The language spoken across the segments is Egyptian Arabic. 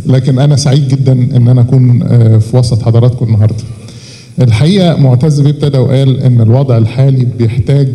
لكن انا سعيد جدا ان انا اكون آه، في وسط حضراتكم النهارده الحقيقه معتز بيه ابتدى وقال ان الوضع الحالي بيحتاج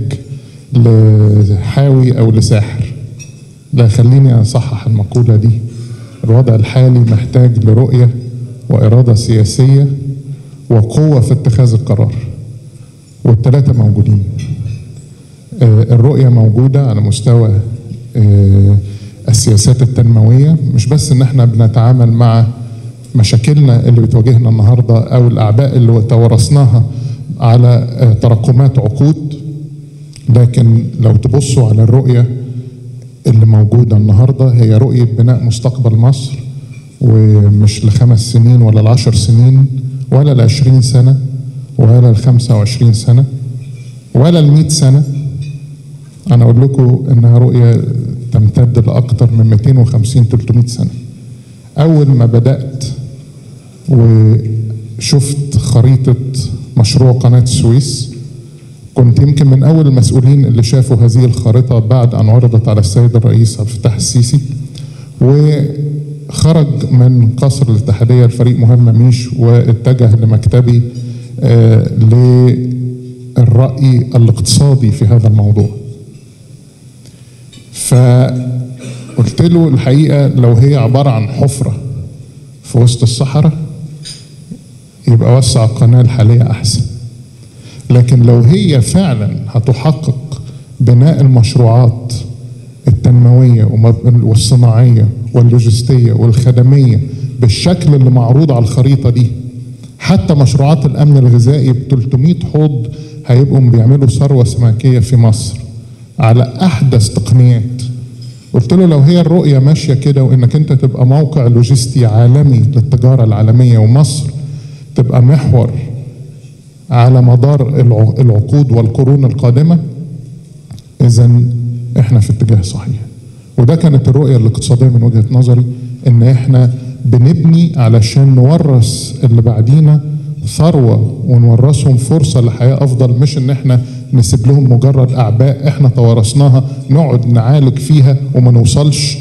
لحاوي او لساحر لا خليني اصحح المقوله دي الوضع الحالي محتاج لرؤيه واراده سياسيه وقوه في اتخاذ القرار والثلاثه موجودين آه، الرؤيه موجوده على مستوى آه، السياسات التنمويه مش بس ان احنا بنتعامل مع مشاكلنا اللي بتواجهنا النهارده او الاعباء اللي توارثناها على آه، تراكمات عقود لكن لو تبصوا على الرؤيه اللي موجوده النهارده هي رؤيه بناء مستقبل مصر ومش لخمس سنين ولا لعشر سنين ولا لعشرين سنه ولا لخمسه وعشرين سنه ولا لمئة سنه انا اقول لكم انها رؤيه تمتد لاكثر من 250 300 سنه اول ما بدات وشفت خريطه مشروع قناه السويس كنت يمكن من اول المسؤولين اللي شافوا هذه الخارطه بعد ان عرضت على السيد الرئيس عبد الفتاح السيسي وخرج من قصر الاتحاديه الفريق مهم ميش واتجه لمكتبي آه، للراي الاقتصادي في هذا الموضوع فقلت له الحقيقه لو هي عباره عن حفره في وسط الصحراء يبقى وسع القناه الحاليه احسن لكن لو هي فعلا هتحقق بناء المشروعات التنمويه وما- والصناعيه واللوجستيه والخدميه بالشكل اللي معروض على الخريطه دي حتى مشروعات الامن الغذائي ب 300 حوض هيبقوا بيعملوا ثروه سمكيه في مصر على احدث تقنيات قلت له لو هي الرؤيه ماشيه كده وانك انت تبقى موقع لوجستي عالمي للتجاره العالميه ومصر تبقى محور على مدار الع- العقود والقرون القادمه اذا احنا في اتجاه صحيح وده كانت الرؤيه الاقتصاديه من وجهه نظري ان احنا بنبني علشان نورث اللي بعدينا ثروه ونورثهم فرصه لحياه افضل مش ان احنا نسيب لهم مجرد اعباء احنا توارثناها نقعد نعالج فيها وما نوصلش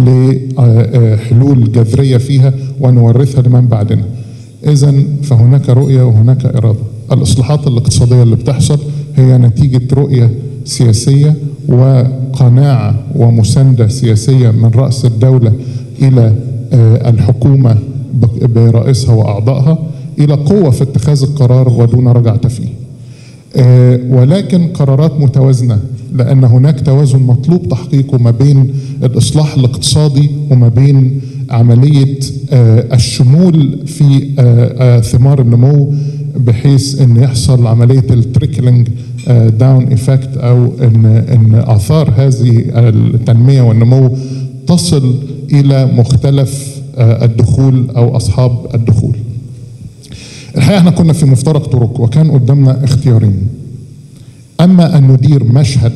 لحلول جذريه فيها ونورثها لمن بعدنا. اذا فهناك رؤيه وهناك اراده. الاصلاحات الاقتصاديه اللي بتحصل هي نتيجه رؤيه سياسيه وقناعه ومسانده سياسيه من راس الدوله الى آه، الحكومه ب- برئيسها واعضائها الى قوه في اتخاذ القرار ودون رجعه فيه. آه، ولكن قرارات متوازنه لان هناك توازن مطلوب تحقيقه ما بين الاصلاح الاقتصادي وما بين عمليه آه، الشمول في آه، آه، ثمار النمو بحيث ان يحصل عمليه التريكلينج داون ايفكت او ان ان اثار هذه التنميه والنمو تصل الى مختلف آه، الدخول او اصحاب الدخول. الحقيقه احنا كنا في مفترق طرق وكان قدامنا اختيارين اما ان ندير مشهد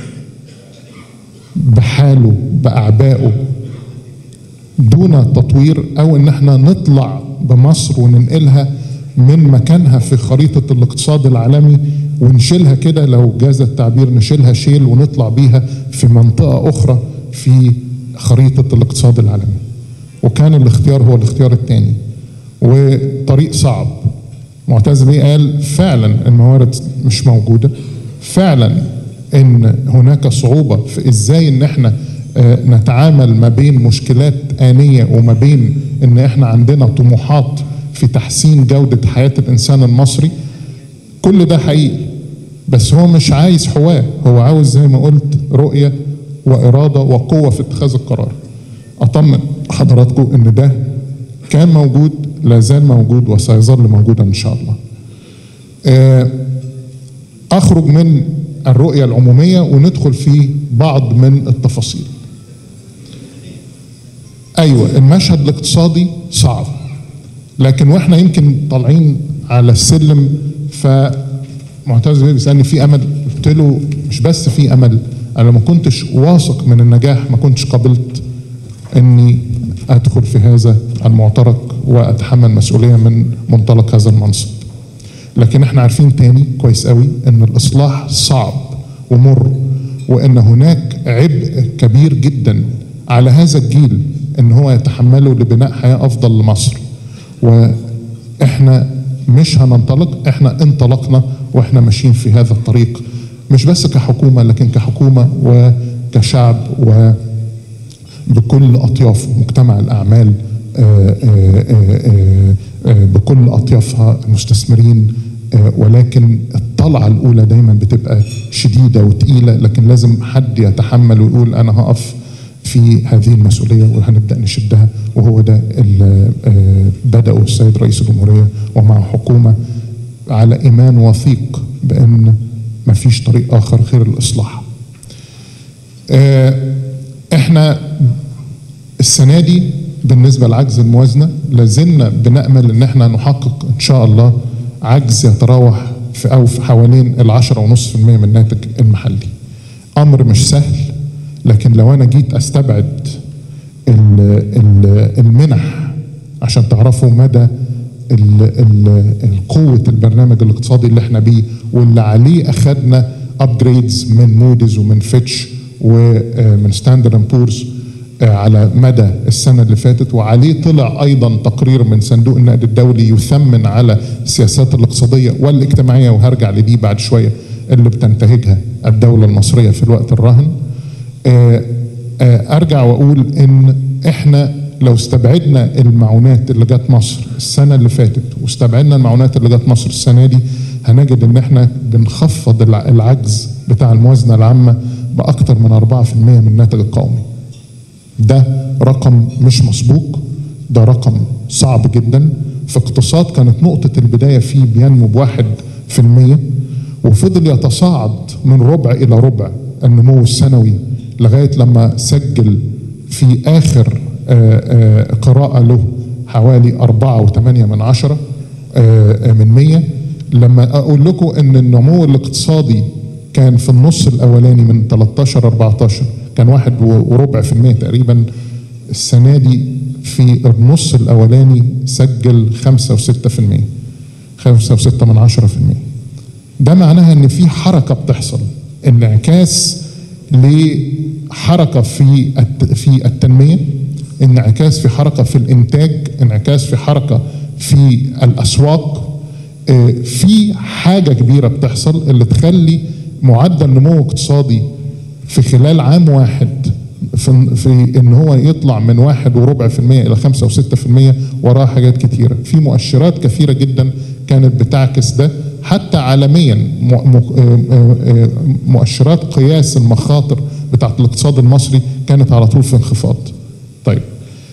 بحاله باعبائه دون تطوير او ان احنا نطلع بمصر وننقلها من مكانها في خريطه الاقتصاد العالمي ونشيلها كده لو جاز التعبير نشيلها شيل ونطلع بيها في منطقه اخرى في خريطه الاقتصاد العالمي وكان الاختيار هو الاختيار الثاني وطريق صعب معتز بيه قال فعلا الموارد مش موجوده فعلا ان هناك صعوبه في ازاي ان احنا آه، نتعامل ما بين مشكلات آنية وما بين ان احنا عندنا طموحات في تحسين جودة حياة الانسان المصري كل ده حقيقي بس هو مش عايز حواه هو عاوز زي ما قلت رؤية وإرادة وقوة في اتخاذ القرار أطمن حضراتكم إن ده كان موجود لا زال موجود وسيظل موجودا إن شاء الله آه، أخرج من الرؤية العمومية وندخل في بعض من التفاصيل أيوة المشهد الاقتصادي صعب لكن واحنا يمكن طالعين على السلم فمعتز بيه بيسالني في امل قلت له مش بس في امل انا ما كنتش واثق من النجاح ما كنتش قبلت اني ادخل في هذا المعترك واتحمل مسؤوليه من منطلق هذا المنصب لكن احنا عارفين تاني كويس قوي ان الاصلاح صعب ومر وان هناك عبء كبير جدا على هذا الجيل ان هو يتحمله لبناء حياه افضل لمصر واحنا مش هننطلق احنا انطلقنا واحنا ماشيين في هذا الطريق مش بس كحكومه لكن كحكومه وكشعب وبكل اطياف مجتمع الاعمال آه، آه، آه، آه، بكل اطيافها المستثمرين آه، ولكن الطلعه الاولى دايما بتبقى شديده وتقيله لكن لازم حد يتحمل ويقول انا هقف في هذه المسؤوليه وهنبدا نشدها وهو ده اللي آه، بداه السيد رئيس الجمهوريه ومع حكومه على ايمان وثيق بان مفيش طريق اخر غير الاصلاح. آه، احنا السنه دي بالنسبه لعجز الموازنه لازلنا بنامل ان احنا نحقق ان شاء الله عجز يتراوح في او في حوالين ال 10.5% من الناتج المحلي. امر مش سهل لكن لو انا جيت استبعد ال- ال- المنح عشان تعرفوا مدى ال- ال- القوة البرنامج الاقتصادي اللي احنا بيه واللي عليه اخدنا ابجريدز من موديز ومن فيتش ومن ستاندرد اند بورز على مدى السنة اللي فاتت وعليه طلع أيضا تقرير من صندوق النقد الدولي يثمن على السياسات الاقتصادية والاجتماعية وهرجع لدي بعد شوية اللي بتنتهجها الدولة المصرية في الوقت الراهن آه، آه، ارجع واقول ان احنا لو استبعدنا المعونات اللي جت مصر السنه اللي فاتت واستبعدنا المعونات اللي جت مصر السنه دي هنجد ان احنا بنخفض الع- العجز بتاع الموازنه العامه باكثر من 4% من الناتج القومي. ده رقم مش مسبوق ده رقم صعب جدا في اقتصاد كانت نقطة البداية فيه بينمو بواحد في المية وفضل يتصاعد من ربع إلى ربع النمو السنوي لغاية لما سجل في آخر آه، آه، قراءة له حوالي أربعة وثمانية من عشرة آه، آه، من مية لما أقول لكم أن النمو الاقتصادي كان في النص الأولاني من 13 14 كان واحد وربع في المية تقريبا السنة دي في النص الأولاني سجل خمسة وستة في المية خمسة وستة من عشرة في المية ده معناها ان في حركة بتحصل انعكاس لحركة في الت- في التنمية انعكاس في حركة في الانتاج انعكاس في حركة في الاسواق آه، في حاجة كبيرة بتحصل اللي تخلي معدل نمو اقتصادي في خلال عام واحد في, في ان هو يطلع من واحد وربع في المية الى خمسة وستة في المية وراه حاجات كتيرة في مؤشرات كثيرة جدا كانت بتعكس ده حتى عالميا م- م- آه، آه، آه، مؤشرات قياس المخاطر بتاعت الاقتصاد المصري كانت على طول في انخفاض طيب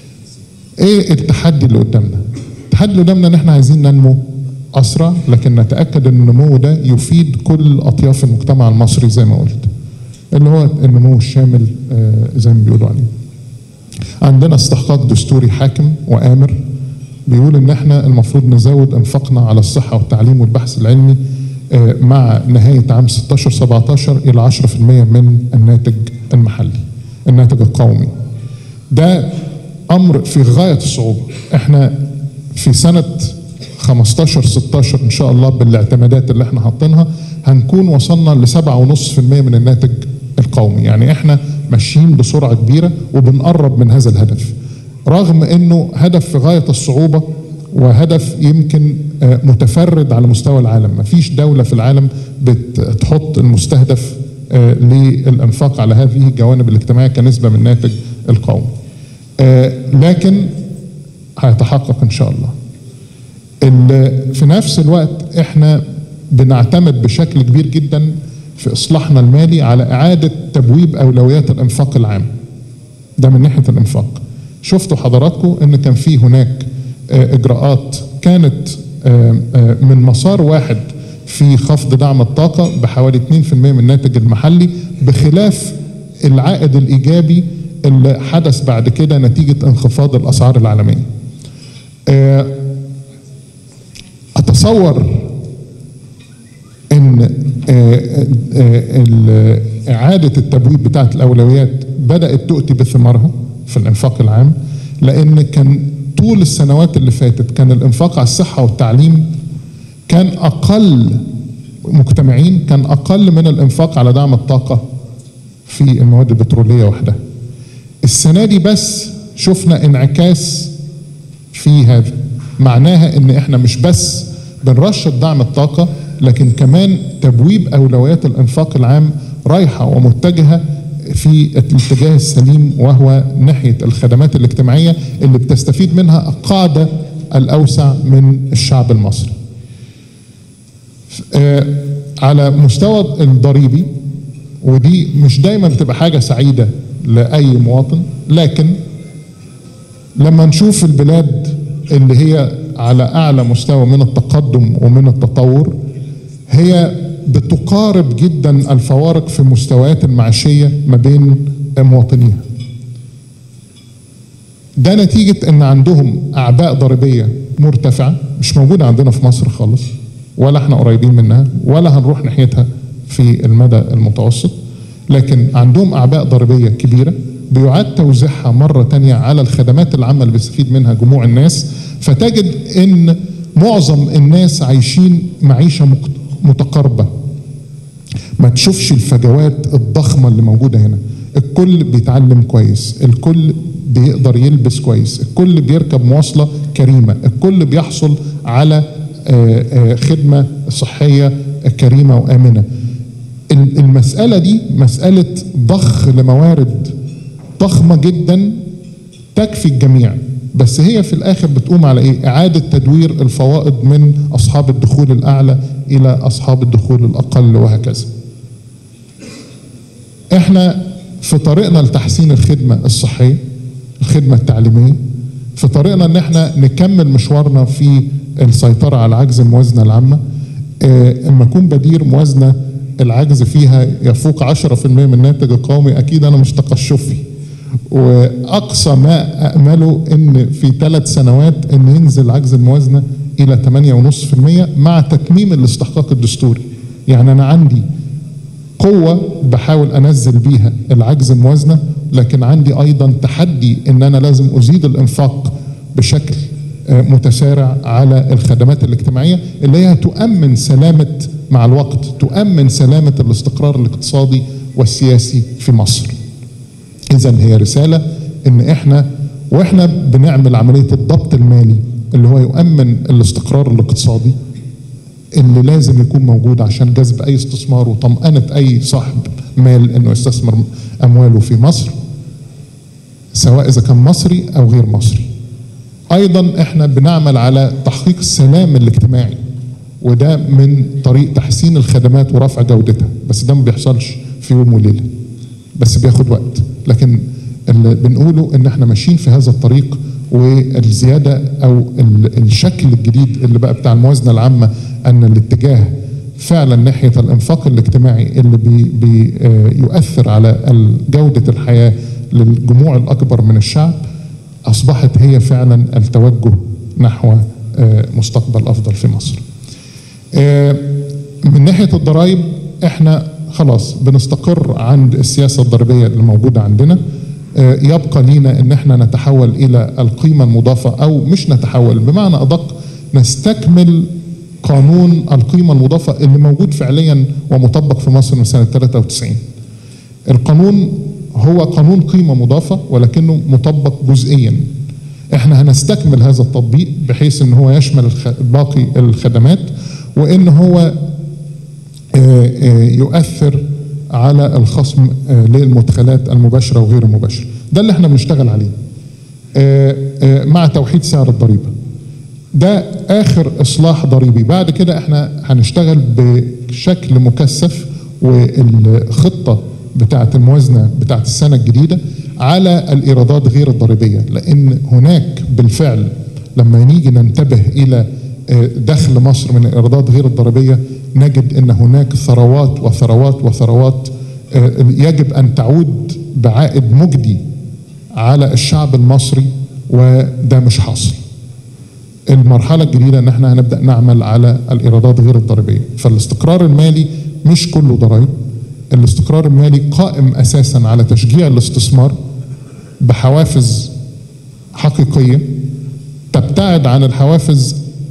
ايه التحدي اللي قدامنا التحدي اللي قدامنا ان احنا عايزين ننمو اسرع لكن نتاكد ان النمو ده يفيد كل اطياف المجتمع المصري زي ما قلت اللي هو النمو الشامل آه، زي ما بيقولوا عليه عندنا استحقاق دستوري حاكم وامر بيقول ان احنا المفروض نزود انفاقنا على الصحه والتعليم والبحث العلمي آه، مع نهايه عام 16 17 الى 10% من الناتج المحلي الناتج القومي ده امر في غايه الصعوبه احنا في سنه 15 16 ان شاء الله بالاعتمادات اللي احنا حاطينها هنكون وصلنا ل 7.5% من الناتج القومي يعني احنا ماشيين بسرعه كبيره وبنقرب من هذا الهدف رغم انه هدف في غايه الصعوبه وهدف يمكن آه، متفرد على مستوى العالم ما فيش دولة في العالم بتحط المستهدف آه، للإنفاق على هذه الجوانب الاجتماعية كنسبة من الناتج القومي آه، لكن هيتحقق إن شاء الله ال- في نفس الوقت احنا بنعتمد بشكل كبير جدا في اصلاحنا المالي على اعاده تبويب اولويات الانفاق العام ده من ناحيه الانفاق شفتوا حضراتكم ان كان في هناك آه، اجراءات كانت آه، آه، من مسار واحد في خفض دعم الطاقه بحوالي 2% من الناتج المحلي بخلاف العائد الايجابي اللي حدث بعد كده نتيجه انخفاض الاسعار العالميه. آه، اتصور ان آه، آه، ال- اعاده التبويب بتاعه الاولويات بدات تؤتي بثمارها في الانفاق العام لان كان طول السنوات اللي فاتت كان الانفاق على الصحه والتعليم كان اقل مجتمعين كان اقل من الانفاق على دعم الطاقه في المواد البتروليه وحدها. السنه دي بس شفنا انعكاس في هذا معناها ان احنا مش بس بنرشد دعم الطاقه لكن كمان تبويب اولويات الانفاق العام رايحه ومتجهه في الاتجاه السليم وهو ناحيه الخدمات الاجتماعيه اللي بتستفيد منها القاعده الاوسع من الشعب المصري. على مستوى الضريبي ودي مش دايما بتبقى حاجه سعيده لاي مواطن لكن لما نشوف البلاد اللي هي على اعلى مستوى من التقدم ومن التطور هي بتقارب جدا الفوارق في مستويات المعيشيه ما بين مواطنيها. ده نتيجه ان عندهم اعباء ضريبيه مرتفعه مش موجوده عندنا في مصر خالص ولا احنا قريبين منها ولا هنروح ناحيتها في المدى المتوسط لكن عندهم اعباء ضريبيه كبيره بيعاد توزيعها مرة تانية على الخدمات العامة اللي بيستفيد منها جموع الناس فتجد ان معظم الناس عايشين معيشة متقاربة ما تشوفش الفجوات الضخمة اللي موجودة هنا الكل بيتعلم كويس الكل بيقدر يلبس كويس الكل بيركب مواصلة كريمة الكل بيحصل على خدمة صحية كريمة وآمنة المسألة دي مسألة ضخ لموارد ضخمه جدا تكفي الجميع بس هي في الاخر بتقوم على ايه؟ اعاده تدوير الفوائد من اصحاب الدخول الاعلى الى اصحاب الدخول الاقل وهكذا. احنا في طريقنا لتحسين الخدمه الصحيه الخدمه التعليميه في طريقنا ان احنا نكمل مشوارنا في السيطره على عجز الموازنه العامه اه اما اكون بدير موازنه العجز فيها يفوق 10% من الناتج القومي اكيد انا مش تقشفي واقصى ما امله ان في ثلاث سنوات ان ينزل عجز الموازنه الى 8.5% مع تتميم الاستحقاق الدستوري يعني انا عندي قوه بحاول انزل بيها العجز الموازنه لكن عندي ايضا تحدي ان انا لازم ازيد الانفاق بشكل متسارع على الخدمات الاجتماعيه اللي هي تؤمن سلامه مع الوقت تؤمن سلامه الاستقرار الاقتصادي والسياسي في مصر. اذا هي رساله ان احنا واحنا بنعمل عمليه الضبط المالي اللي هو يؤمن الاستقرار الاقتصادي اللي لازم يكون موجود عشان جذب اي استثمار وطمأنة اي صاحب مال انه يستثمر امواله في مصر سواء اذا كان مصري او غير مصري. ايضا احنا بنعمل على تحقيق السلام الاجتماعي وده من طريق تحسين الخدمات ورفع جودتها بس ده ما بيحصلش في يوم وليله بس بياخد وقت لكن اللي بنقوله ان احنا ماشيين في هذا الطريق والزياده او الشكل الجديد اللي بقى بتاع الموازنه العامه ان الاتجاه فعلا ناحيه الانفاق الاجتماعي اللي بي بي يؤثر على جوده الحياه للجموع الاكبر من الشعب اصبحت هي فعلا التوجه نحو مستقبل افضل في مصر. من ناحيه الضرائب احنا خلاص بنستقر عند السياسه الضريبيه اللي موجوده عندنا يبقى لينا ان احنا نتحول الى القيمه المضافه او مش نتحول بمعنى ادق نستكمل قانون القيمه المضافه اللي موجود فعليا ومطبق في مصر من سنه 93. القانون هو قانون قيمه مضافه ولكنه مطبق جزئيا. احنا هنستكمل هذا التطبيق بحيث ان هو يشمل باقي الخدمات وان هو يؤثر على الخصم للمدخلات المباشره وغير المباشره ده اللي احنا بنشتغل عليه مع توحيد سعر الضريبه ده اخر اصلاح ضريبي بعد كده احنا هنشتغل بشكل مكثف والخطه بتاعه الموازنه بتاعه السنه الجديده على الايرادات غير الضريبيه لان هناك بالفعل لما نيجي ننتبه الى دخل مصر من الايرادات غير الضريبيه نجد ان هناك ثروات وثروات وثروات يجب ان تعود بعائد مجدي على الشعب المصري وده مش حاصل. المرحله الجديده ان احنا هنبدا نعمل على الايرادات غير الضريبيه، فالاستقرار المالي مش كله ضرائب. الاستقرار المالي قائم اساسا على تشجيع الاستثمار بحوافز حقيقيه تبتعد عن الحوافز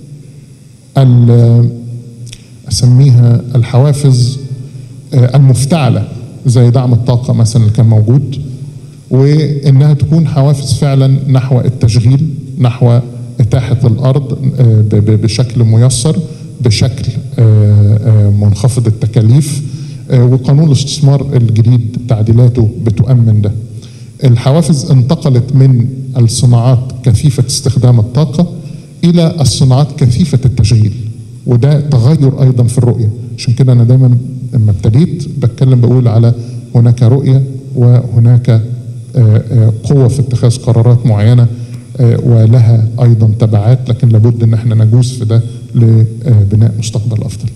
اسميها الحوافز المفتعله زي دعم الطاقه مثلا اللي كان موجود وانها تكون حوافز فعلا نحو التشغيل نحو اتاحه الارض بشكل ميسر بشكل منخفض التكاليف وقانون الاستثمار الجديد تعديلاته بتؤمن ده الحوافز انتقلت من الصناعات كثيفه استخدام الطاقه الى الصناعات كثيفه التشغيل وده تغير ايضا في الرؤيه عشان كده انا دايما لما ابتديت بتكلم بقول على هناك رؤيه وهناك قوه في اتخاذ قرارات معينه ولها ايضا تبعات لكن لابد ان احنا نجوز في ده لبناء مستقبل افضل.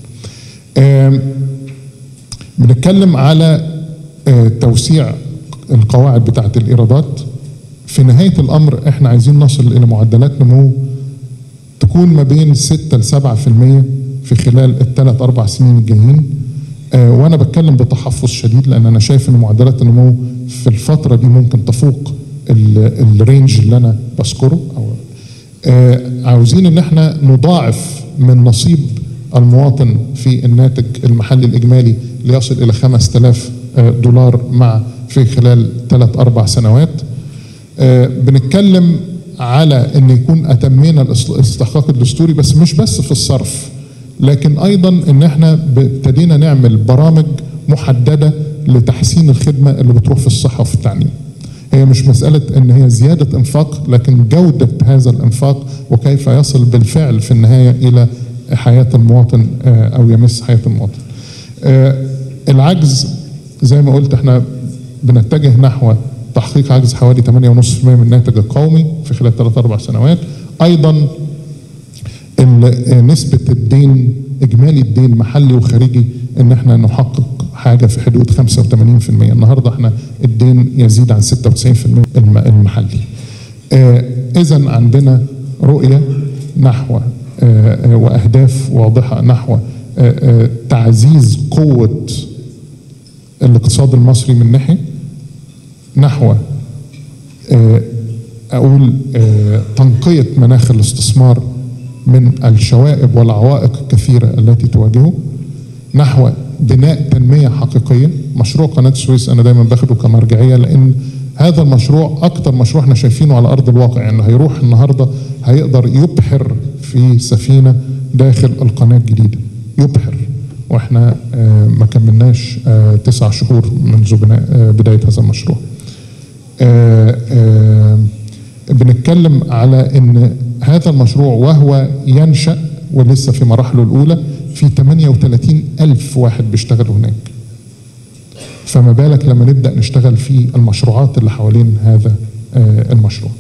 بنتكلم على توسيع القواعد بتاعه الايرادات في نهايه الامر احنا عايزين نصل الى معدلات نمو تكون ما بين 6 ل 7% في خلال الثلاث اربع سنين الجايين آه وانا بتكلم بتحفظ شديد لان انا شايف ان معدلات النمو في الفتره دي ممكن تفوق الرينج اللي انا بذكره او آه عاوزين ان احنا نضاعف من نصيب المواطن في الناتج المحلي الاجمالي ليصل الى 5000 آه دولار مع في خلال ثلاث اربع سنوات بنتكلم على ان يكون اتمينا الاستحقاق الدستوري بس مش بس في الصرف لكن ايضا ان احنا ابتدينا نعمل برامج محدده لتحسين الخدمه اللي بتروح في الصحه وفي التعليم. هي مش مساله ان هي زياده انفاق لكن جوده هذا الانفاق وكيف يصل بالفعل في النهايه الى حياه المواطن او يمس حياه المواطن. العجز زي ما قلت احنا بنتجه نحو تحقيق عجز حوالي 8.5% من الناتج القومي في خلال 3 4 سنوات ايضا نسبة الدين اجمالي الدين محلي وخارجي ان احنا نحقق حاجة في حدود 85% النهاردة احنا الدين يزيد عن 96% المحلي اذا عندنا رؤية نحو واهداف واضحة نحو تعزيز قوة الاقتصاد المصري من ناحيه نحو اقول تنقيه مناخ الاستثمار من الشوائب والعوائق الكثيره التي تواجهه نحو بناء تنميه حقيقيه مشروع قناه السويس انا دايما باخده كمرجعيه لان هذا المشروع اكتر مشروع احنا شايفينه على ارض الواقع يعني هيروح النهارده هيقدر يبحر في سفينه داخل القناه الجديده يبحر واحنا ما كملناش تسع شهور منذ بدايه هذا المشروع. بنتكلم على ان هذا المشروع وهو ينشا ولسه في مراحله الاولى في 38 الف واحد بيشتغلوا هناك. فما بالك لما نبدا نشتغل في المشروعات اللي حوالين هذا المشروع.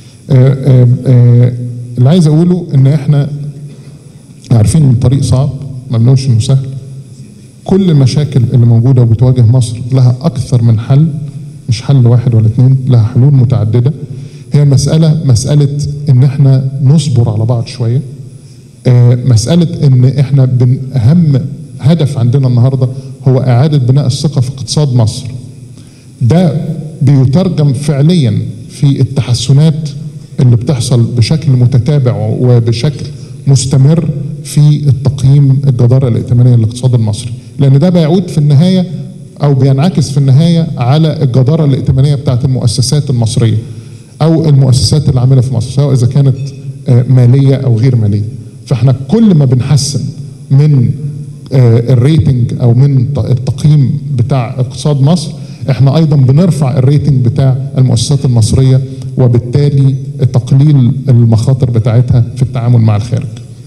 اللي عايز اقوله ان احنا عارفين ان الطريق صعب ما بنقولش انه سهل كل المشاكل اللي موجودة وبتواجه مصر لها أكثر من حل مش حل واحد ولا اتنين لها حلول متعددة هي مسألة مسألة إن إحنا نصبر على بعض شوية آه مسألة إن إحنا بن أهم هدف عندنا النهاردة هو إعادة بناء الثقة في اقتصاد مصر ده بيترجم فعليا في التحسنات اللي بتحصل بشكل متتابع وبشكل مستمر في التقييم الجدارة الائتمانية للاقتصاد المصري لأن ده بيعود في النهاية أو بينعكس في النهاية على الجدارة الائتمانية بتاعت المؤسسات المصرية أو المؤسسات اللي عاملة في مصر سواء إذا كانت مالية أو غير مالية فإحنا كل ما بنحسن من الريتنج أو من التقييم بتاع اقتصاد مصر احنا ايضا بنرفع الريتنج بتاع المؤسسات المصريه وبالتالي تقليل المخاطر بتاعتها في التعامل مع الخارج.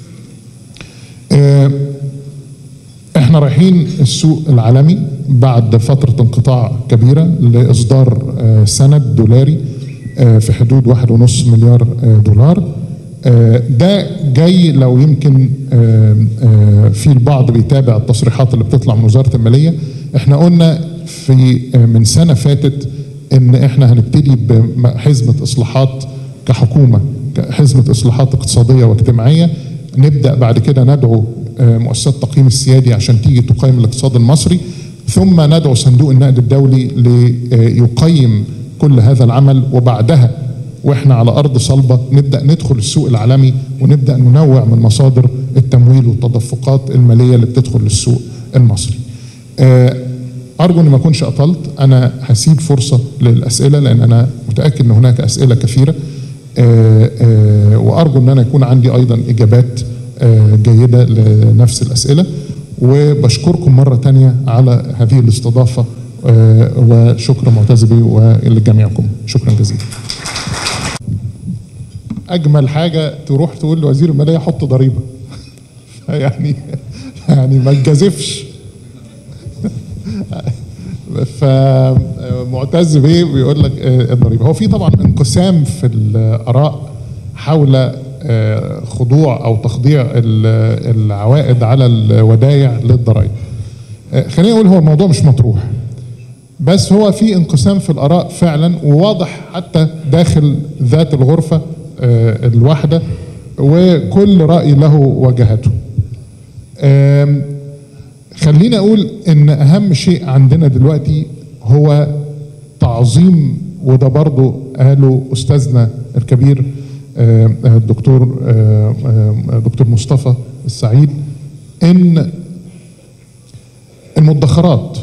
احنا رايحين السوق العالمي بعد فتره انقطاع كبيره لاصدار سند دولاري في حدود واحد ونص مليار دولار ده جاي لو يمكن في البعض بيتابع التصريحات اللي بتطلع من وزاره الماليه احنا قلنا في من سنه فاتت ان احنا هنبتدي بحزمه اصلاحات كحكومه حزمه اصلاحات اقتصاديه واجتماعيه نبدا بعد كده ندعو مؤسسات التقييم السيادي عشان تيجي تقيم الاقتصاد المصري ثم ندعو صندوق النقد الدولي ليقيم كل هذا العمل وبعدها واحنا على ارض صلبه نبدا ندخل السوق العالمي ونبدا ننوع من مصادر التمويل والتدفقات الماليه اللي بتدخل للسوق المصري. ارجو اني ما اكونش اطلت انا هسيب فرصه للاسئله لان انا متاكد ان هناك اسئله كثيره آه، آه، وارجو ان انا يكون عندي ايضا اجابات آه، جيده لنفس الاسئله وبشكركم مره تانية على هذه الاستضافه آه، وشكرا معتز بيه ولجميعكم شكرا جزيلا اجمل حاجه تروح تقول لوزير الماليه حط ضريبه يعني يعني ما تجازفش فمعتز بيه بيقول لك آه، الضريبه هو في طبعا انقسام في الاراء حول آه، خضوع او تخضيع ال- العوائد على الودائع للضرائب آه، خليني اقول هو الموضوع مش مطروح بس هو في انقسام في الاراء فعلا وواضح حتى داخل ذات الغرفه آه، الواحده وكل راي له وجهته آم، خليني اقول ان اهم شيء عندنا دلوقتي هو تعظيم وده برضو قاله استاذنا الكبير آم، آه، الدكتور آم، آم، دكتور مصطفى السعيد ان المدخرات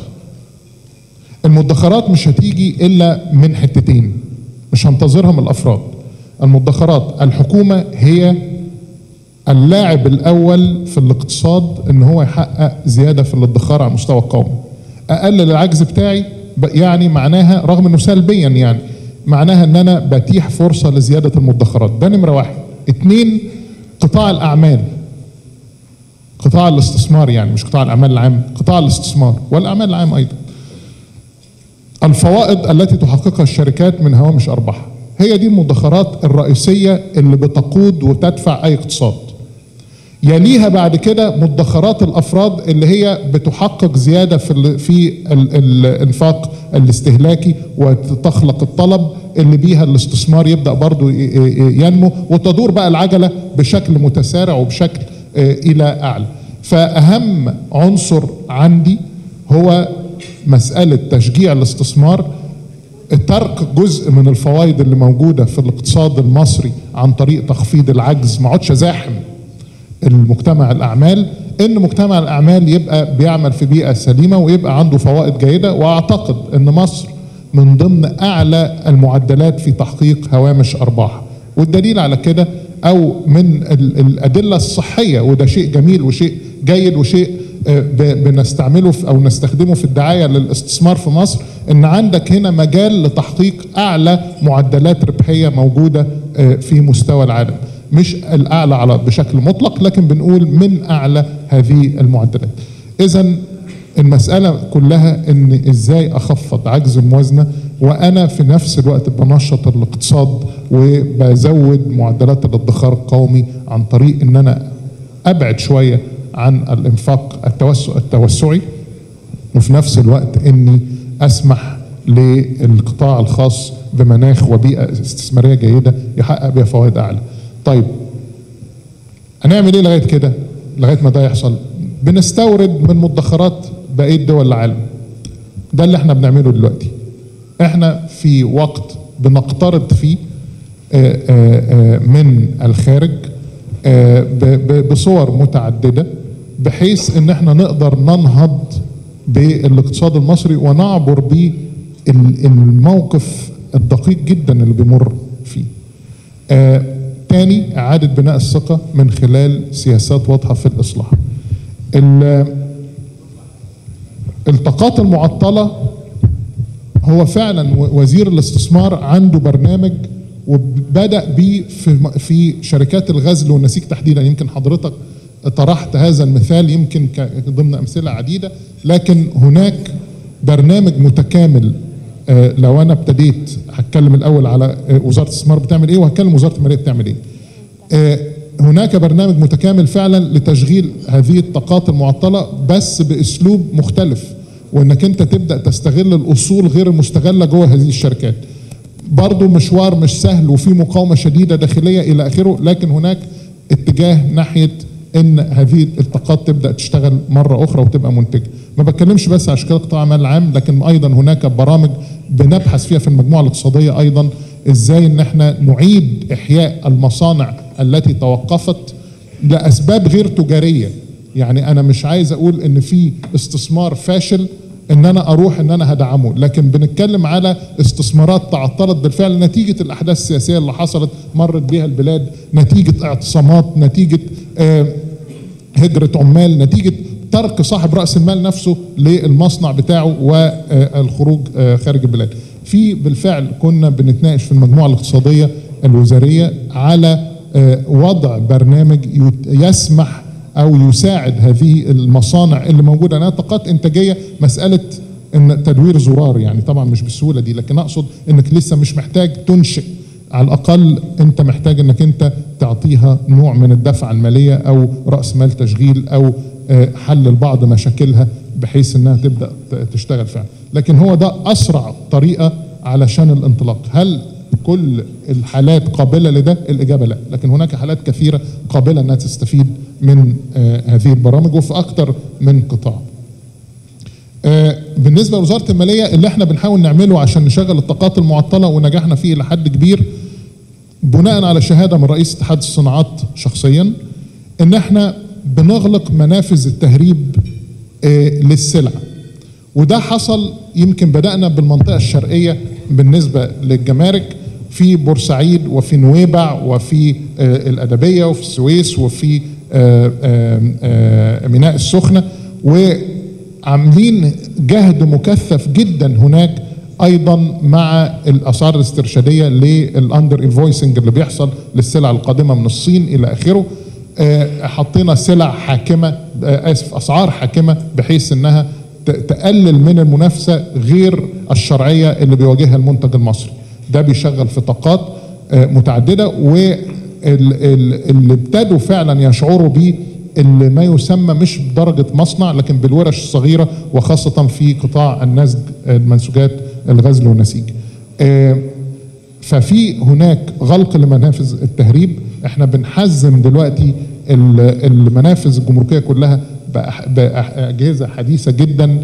المدخرات مش هتيجي الا من حتتين مش هنتظرها من الافراد المدخرات الحكومه هي اللاعب الاول في الاقتصاد ان هو يحقق زياده في الادخار على المستوى القومي اقلل العجز بتاعي ب- يعني معناها رغم انه سلبيا يعني معناها ان انا بتيح فرصه لزياده المدخرات ده نمره واحد اتنين قطاع الاعمال قطاع الاستثمار يعني مش قطاع الاعمال العام قطاع الاستثمار والاعمال العام ايضا الفوائد التي تحققها الشركات من هوامش ارباحها هي دي المدخرات الرئيسيه اللي بتقود وتدفع اي اقتصاد يليها بعد كده مدخرات الافراد اللي هي بتحقق زياده في ال في ال الانفاق الاستهلاكي وتخلق الطلب اللي بيها الاستثمار يبدا برضو ي- ي- ينمو وتدور بقى العجله بشكل متسارع وبشكل آه، الى اعلى فاهم عنصر عندي هو مساله تشجيع الاستثمار ترك جزء من الفوائد اللي موجوده في الاقتصاد المصري عن طريق تخفيض العجز ما اقعدش ازاحم المجتمع الاعمال ان مجتمع الاعمال يبقى بيعمل في بيئه سليمه ويبقى عنده فوائد جيده واعتقد ان مصر من ضمن اعلى المعدلات في تحقيق هوامش ارباح والدليل على كده او من ال- الادله الصحيه وده شيء جميل وشيء جيد وشيء آه، ب- بنستعمله في او نستخدمه في الدعايه للاستثمار في مصر ان عندك هنا مجال لتحقيق اعلى معدلات ربحيه موجوده آه، في مستوى العالم مش الاعلى على بشكل مطلق لكن بنقول من اعلى هذه المعدلات اذا المساله كلها ان ازاي اخفض عجز الموازنه وانا في نفس الوقت بنشط الاقتصاد وبزود معدلات الادخار القومي عن طريق ان انا ابعد شويه عن الانفاق التوسع التوسعي وفي نفس الوقت اني اسمح للقطاع الخاص بمناخ وبيئه استثماريه جيده يحقق بها فوائد اعلى. طيب هنعمل ايه لغايه كده؟ لغايه ما ده يحصل؟ بنستورد من مدخرات بقيه دول العالم. ده اللي احنا بنعمله دلوقتي. احنا في وقت بنقترض فيه آه، آه، آه، من الخارج آه، ب- ب- بصور متعدده بحيث ان احنا نقدر ننهض بالاقتصاد المصري ونعبر بيه ال- الموقف الدقيق جدا اللي بيمر فيه. آه، تاني اعاده بناء الثقه من خلال سياسات واضحه في الاصلاح. ال- الطاقات المعطله هو فعلا و- وزير الاستثمار عنده برنامج وبدا بيه في في شركات الغزل والنسيج تحديدا يمكن حضرتك طرحت هذا المثال يمكن ك- ضمن امثله عديده لكن هناك برنامج متكامل آه، لو انا ابتديت هتكلم الاول على آه، وزاره الاستثمار بتعمل ايه وهتكلم وزاره الماليه بتعمل ايه آه، هناك برنامج متكامل فعلا لتشغيل هذه الطاقات المعطله بس باسلوب مختلف وانك انت تبدا تستغل الاصول غير المستغله جوه هذه الشركات برضو مشوار مش سهل وفي مقاومه شديده داخليه الى اخره لكن هناك اتجاه ناحيه ان هذه الطاقات تبدا تشتغل مره اخرى وتبقى منتجه ما بتكلمش بس على اشكال قطاع المال العام لكن ايضا هناك برامج بنبحث فيها في المجموعه الاقتصاديه ايضا ازاي ان احنا نعيد احياء المصانع التي توقفت لاسباب غير تجاريه يعني انا مش عايز اقول ان في استثمار فاشل ان انا اروح ان انا هدعمه لكن بنتكلم على استثمارات تعطلت بالفعل نتيجه الاحداث السياسيه اللي حصلت مرت بها البلاد نتيجه اعتصامات نتيجه آه هجره عمال نتيجه ترك صاحب راس المال نفسه للمصنع بتاعه والخروج آه خارج البلاد في بالفعل كنا بنتناقش في المجموعه الاقتصاديه الوزاريه على آه وضع برنامج يسمح او يساعد هذه المصانع اللي موجوده انها طاقات انتاجيه مساله ان تدوير زرار يعني طبعا مش بالسهوله دي لكن اقصد انك لسه مش محتاج تنشئ على الاقل انت محتاج انك انت تعطيها نوع من الدفعه الماليه او راس مال تشغيل او حل لبعض مشاكلها بحيث انها تبدا تشتغل فعلا لكن هو ده اسرع طريقه علشان الانطلاق هل كل الحالات قابله لده الاجابه لا لكن هناك حالات كثيره قابله انها تستفيد من هذه البرامج وفي اكثر من قطاع بالنسبه لوزاره الماليه اللي احنا بنحاول نعمله عشان نشغل الطاقات المعطله ونجحنا فيه لحد كبير بناء على شهاده من رئيس اتحاد الصناعات شخصيا ان احنا بنغلق منافذ التهريب للسلع وده حصل يمكن بدانا بالمنطقه الشرقيه بالنسبه للجمارك في بورسعيد وفي نويبع وفي الادبيه وفي السويس وفي ميناء السخنه وعاملين جهد مكثف جدا هناك ايضا مع الاثار الاسترشاديه للاندر انفويسنج اللي بيحصل للسلع القادمه من الصين الى اخره حطينا سلع حاكمه اسف اسعار حاكمه بحيث انها تقلل من المنافسه غير الشرعيه اللي بيواجهها المنتج المصري ده بيشغل في طاقات متعدده واللي ابتدوا فعلا يشعروا بيه اللي ما يسمى مش بدرجه مصنع لكن بالورش الصغيره وخاصه في قطاع النسج المنسوجات الغزل والنسيج ففي هناك غلق لمنافذ التهريب احنا بنحزم دلوقتي المنافذ الجمركيه كلها باجهزه حديثه جدا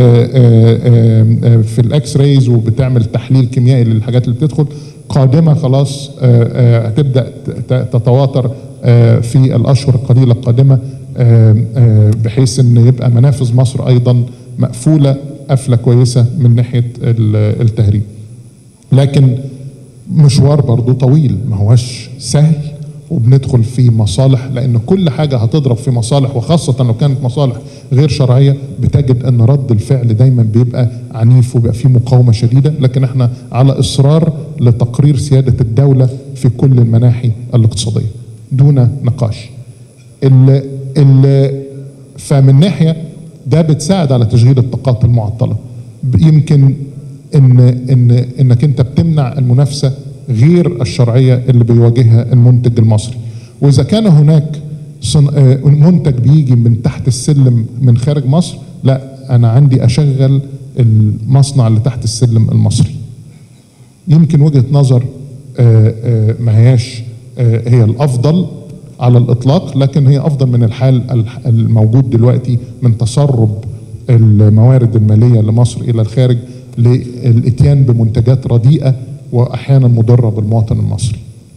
في الاكس رايز وبتعمل تحليل كيميائي للحاجات اللي بتدخل قادمه خلاص هتبدا تتواتر في الاشهر القليله القادمه بحيث ان يبقى منافذ مصر ايضا مقفوله قفله كويسه من ناحيه التهريب لكن مشوار برضو طويل ما هوش سهل وبندخل في مصالح لان كل حاجه هتضرب في مصالح وخاصه لو كانت مصالح غير شرعيه بتجد ان رد الفعل دايما بيبقى عنيف وبيبقى فيه مقاومه شديده لكن احنا على اصرار لتقرير سياده الدوله في كل المناحي الاقتصاديه دون نقاش ال ال فمن ناحيه ده بتساعد على تشغيل الطاقات المعطله يمكن ان ان انك انت بتمنع المنافسه غير الشرعيه اللي بيواجهها المنتج المصري واذا كان هناك منتج بيجي من تحت السلم من خارج مصر لا انا عندي اشغل المصنع اللي تحت السلم المصري يمكن وجهه نظر ما هياش هي الافضل على الاطلاق لكن هي افضل من الحال الموجود دلوقتي من تسرب الموارد الماليه لمصر الى الخارج للاتيان بمنتجات رديئه واحيانا مضره بالمواطن المصري.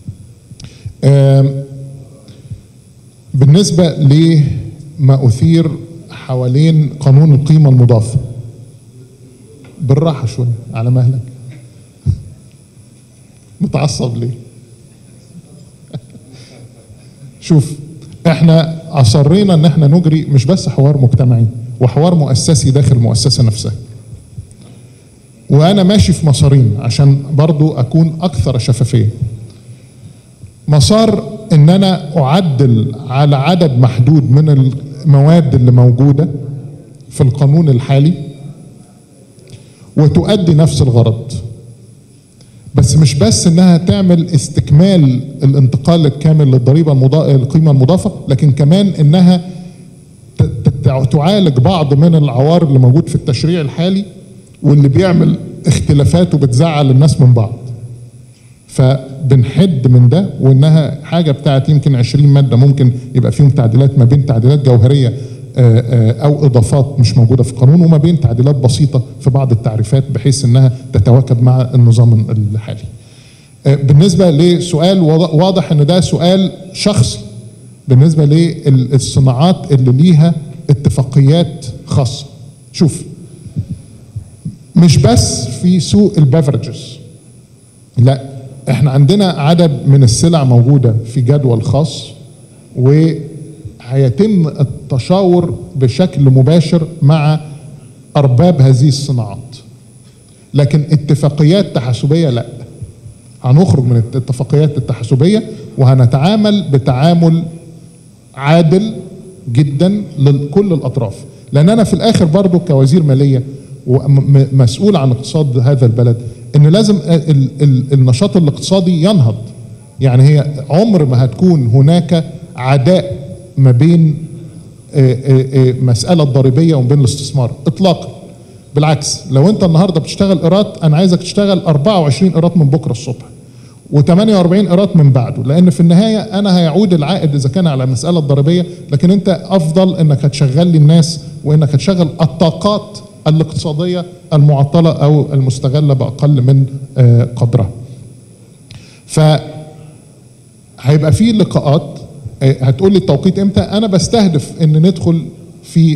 بالنسبه لما اثير حوالين قانون القيمه المضافه بالراحه شويه على مهلك متعصب ليه؟ شوف احنا اصرينا ان احنا نجري مش بس حوار مجتمعي وحوار مؤسسي داخل المؤسسه نفسها وانا ماشي في مسارين عشان برضو اكون اكثر شفافيه مسار ان انا اعدل على عدد محدود من المواد اللي موجوده في القانون الحالي وتؤدي نفس الغرض بس مش بس انها تعمل استكمال الانتقال الكامل للضريبه المضا... القيمه المضافه لكن كمان انها تعالج بعض من العوار اللي موجود في التشريع الحالي واللي بيعمل اختلافات وبتزعل الناس من بعض فبنحد من ده وانها حاجه بتاعت يمكن 20 ماده ممكن يبقى فيهم تعديلات ما بين تعديلات جوهريه او اضافات مش موجوده في القانون وما بين تعديلات بسيطه في بعض التعريفات بحيث انها تتواكب مع النظام الحالي. بالنسبه لسؤال واضح ان ده سؤال شخصي بالنسبه للصناعات اللي ليها اتفاقيات خاصه. شوف مش بس في سوق البeverages لا احنا عندنا عدد من السلع موجوده في جدول خاص وهيتم التشاور بشكل مباشر مع ارباب هذه الصناعات لكن اتفاقيات تحاسبيه لا هنخرج من الاتفاقيات التحاسبيه وهنتعامل بتعامل عادل جدا لكل الاطراف لان انا في الاخر برضو كوزير ماليه ومسؤول عن اقتصاد هذا البلد ان لازم ال ال النشاط الاقتصادي ينهض يعني هي عمر ما هتكون هناك عداء ما بين مسألة ضريبية وما بين الاستثمار اطلاقا بالعكس لو انت النهارده بتشتغل ايراد انا عايزك تشتغل 24 ايراد من بكره الصبح و48 ايراد من بعده لان في النهايه انا هيعود العائد اذا كان على المساله الضريبيه لكن انت افضل انك هتشغل لي الناس وانك هتشغل الطاقات الاقتصاديه المعطله او المستغله باقل من قدرها. ف هيبقى في لقاءات هتقول لي التوقيت امتى؟ انا بستهدف ان ندخل في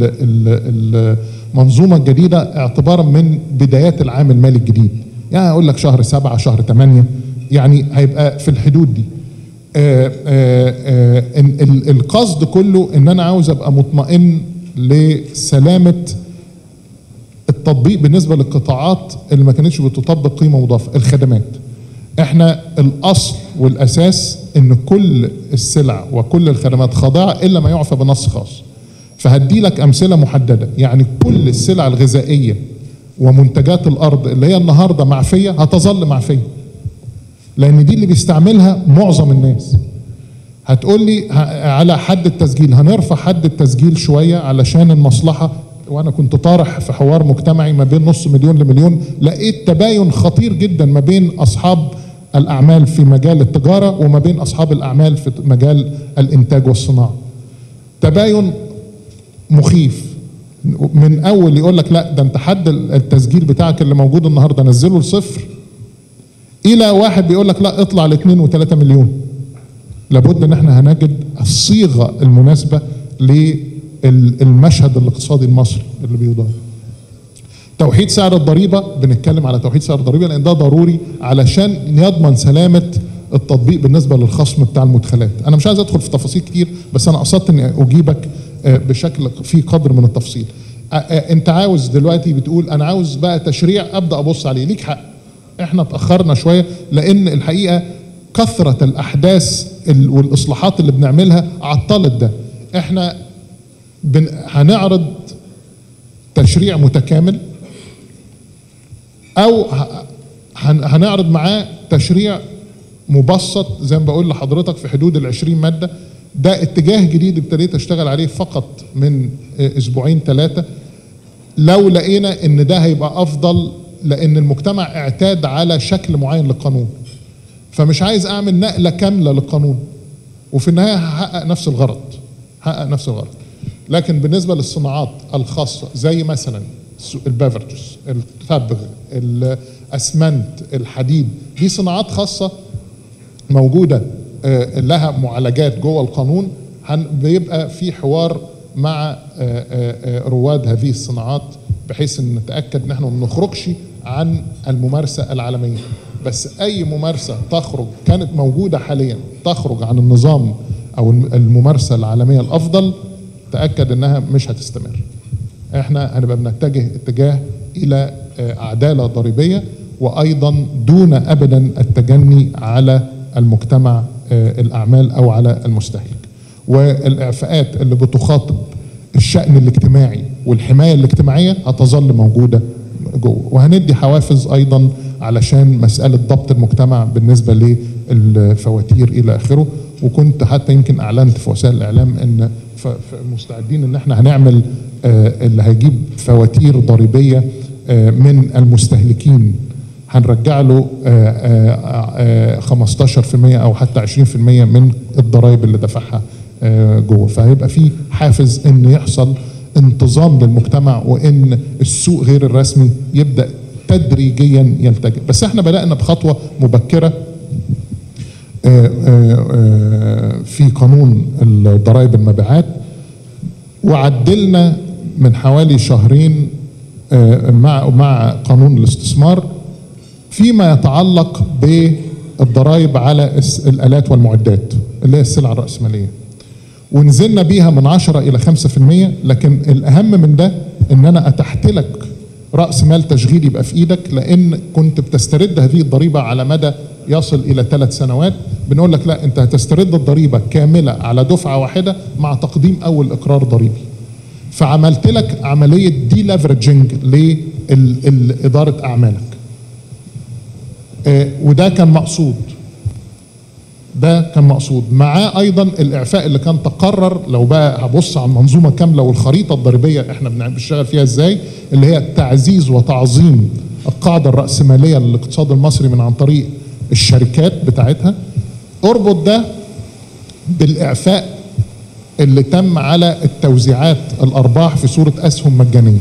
المنظومه الجديده اعتبارا من بدايات العام المالي الجديد. يعني اقول لك شهر سبعه شهر ثمانيه يعني هيبقى في الحدود دي. آآ آآ القصد كله ان انا عاوز ابقى مطمئن لسلامه التطبيق بالنسبه للقطاعات اللي ما كانتش بتطبق قيمه مضافه الخدمات احنا الاصل والاساس ان كل السلع وكل الخدمات خاضعه الا ما يعفى بنص خاص فهدي لك امثله محدده يعني كل السلع الغذائيه ومنتجات الارض اللي هي النهارده معفيه هتظل معفيه لان دي اللي بيستعملها معظم الناس هتقول لي على حد التسجيل هنرفع حد التسجيل شويه علشان المصلحه وانا كنت طارح في حوار مجتمعي ما بين نص مليون لمليون لقيت تباين خطير جدا ما بين اصحاب الاعمال في مجال التجاره وما بين اصحاب الاعمال في مجال الانتاج والصناعه. تباين مخيف من اول يقول لك لا ده انت حد التسجيل بتاعك اللي موجود النهارده نزله لصفر الى واحد بيقول لك لا اطلع ل 2 و3 مليون. لابد ان احنا هنجد الصيغه المناسبه للمشهد الاقتصادي المصري اللي بيدار. توحيد سعر الضريبه بنتكلم على توحيد سعر الضريبه لان ده ضروري علشان يضمن سلامه التطبيق بالنسبه للخصم بتاع المدخلات انا مش عايز ادخل في تفاصيل كتير بس انا قصدت اني اجيبك بشكل في قدر من التفصيل انت عاوز دلوقتي بتقول انا عاوز بقى تشريع ابدا ابص عليه ليك حق احنا اتاخرنا شويه لان الحقيقه كثره الاحداث والاصلاحات اللي بنعملها عطلت ده احنا بن هنعرض تشريع متكامل او هنعرض معاه تشريع مبسط زي ما بقول لحضرتك في حدود ال 20 ماده ده اتجاه جديد ابتديت اشتغل عليه فقط من اسبوعين ثلاثه لو لقينا ان ده هيبقى افضل لان المجتمع اعتاد على شكل معين للقانون فمش عايز اعمل نقله كامله للقانون وفي النهايه هحقق نفس الغرض هحقق نفس الغرض لكن بالنسبه للصناعات الخاصه زي مثلا البيفرجز التبغ الاسمنت الحديد دي صناعات خاصه موجوده لها معالجات جوه القانون بيبقى في حوار مع رواد هذه الصناعات بحيث ان نتاكد ان احنا ما بنخرجش عن الممارسه العالميه بس اي ممارسه تخرج كانت موجوده حاليا تخرج عن النظام او الممارسه العالميه الافضل تاكد انها مش هتستمر احنا هنبقى بنتجه اتجاه الى عداله ضريبيه وايضا دون ابدا التجني على المجتمع الاعمال او على المستهلك والاعفاءات اللي بتخاطب الشان الاجتماعي والحمايه الاجتماعيه هتظل موجوده جوه وهندي حوافز ايضا علشان مساله ضبط المجتمع بالنسبه للفواتير الى اخره وكنت حتى يمكن اعلنت في وسائل الاعلام ان مستعدين ان احنا هنعمل اللي هيجيب فواتير ضريبيه من المستهلكين هنرجع له 15% او حتى 20% من الضرائب اللي دفعها جوه فهيبقى في حافز ان يحصل انتظام للمجتمع وان السوق غير الرسمي يبدا تدريجيا يلتجئ بس احنا بدانا بخطوه مبكره في قانون ضرائب المبيعات وعدلنا من حوالي شهرين آه، مع مع قانون الاستثمار فيما يتعلق بالضرائب على الس- الالات والمعدات اللي هي السلع الراسماليه ونزلنا بيها من 10 الى 5% لكن الاهم من ده ان انا اتحت لك راس مال تشغيلي يبقى في ايدك لان كنت بتسترد هذه الضريبه على مدى يصل الى ثلاث سنوات بنقول لك لا انت هتسترد الضريبه كامله على دفعه واحده مع تقديم اول اقرار ضريبي فعملت لك عمليه دي ليفرجنج لاداره اعمالك آه، وده كان مقصود ده كان مقصود معاه ايضا الاعفاء اللي كان تقرر لو بقى هبص على المنظومه كامله والخريطه الضريبيه احنا بنع- بنشتغل فيها ازاي اللي هي تعزيز وتعظيم القاعده الراسماليه للاقتصاد المصري من عن طريق الشركات بتاعتها اربط ده بالاعفاء اللي تم على التوزيعات الارباح في صوره اسهم مجانيه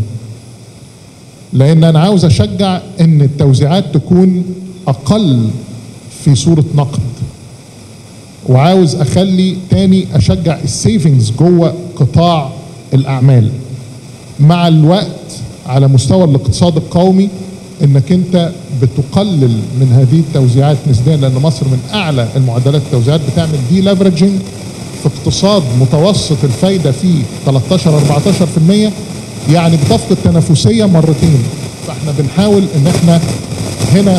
لان انا عاوز اشجع ان التوزيعات تكون اقل في صوره نقد وعاوز اخلي تاني اشجع السيفنجز جوه قطاع الاعمال مع الوقت على مستوى الاقتصاد القومي انك انت بتقلل من هذه التوزيعات نسبيا لان مصر من اعلى المعدلات التوزيعات بتعمل دي ليفرجنج في اقتصاد متوسط الفايده فيه 13 14% يعني بتفقد تنافسيه مرتين فاحنا بنحاول ان احنا هنا